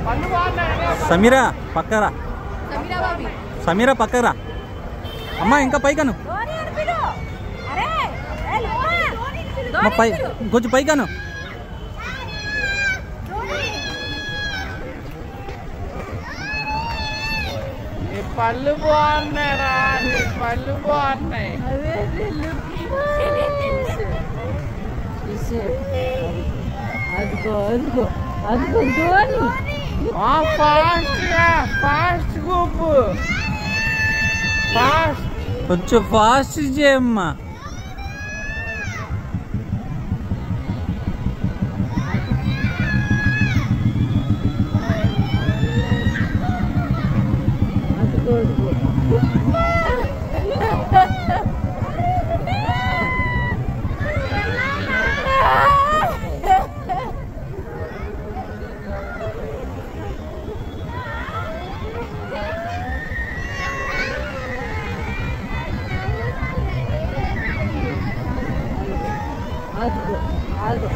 పళ్ళు బాగున్నాయి సమీరా పక్కరా సమీరా బాబీ సమీరా పక్కరా అమ్మా ఇంకా పైకను ధోని అని పిలు అరే ఏ లోపల అమ్మ పై కొంచెం పైకను నీ పళ్ళు బాగున్నాయి రా నీ పళ్ళు బాగున్నాయి అదిగో అదిగో అదిగో ధోని ఫాస్ట్ గా ఫాస్ట్ గుప్పు ఫాస్ట్ కొంచెం ఫాస్ట్ చేయమ్మా అదిగో అదిగో అదిగో అదిగో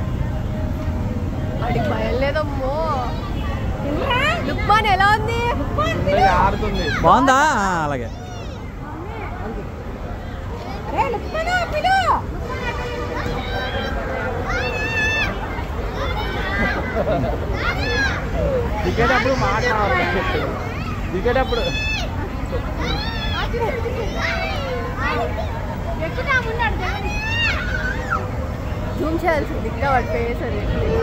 వాడికి భయం లేదమ్మో లుక్మాన్ ఎలా ఉంది ఆడుతుంది బాగుందా ఆ, అలాగే అరే లుక్మను పిలు దిగేటప్పుడు మాట్లాడాలి దిగేటప్పుడు జూమ్ చేయాల్సింది ఇంకా వాడి ఫేస్ అది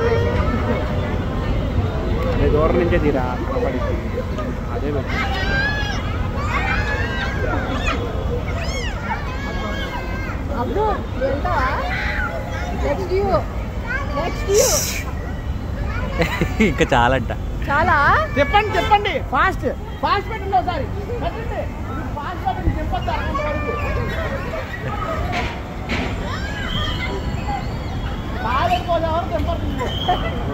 అదే దూరం నుంచే తీరా కబడ్డీ అదే పెట్టు. అప్పుడు వెళ్తావా నెక్స్ట్ యూ నెక్స్ట్ యూ ఇంకా చాలంట చాలా చెప్పండి చెప్పండి ఫాస్ట్ ఫాస్ట్ పెట్టండి ఒకసారి పెట్టండి ఫాస్ట్ పెట్టండి చెప్పొద్దు అరగంట వరకు కాలేకపోతే ఎవరు తెంపడుతుంది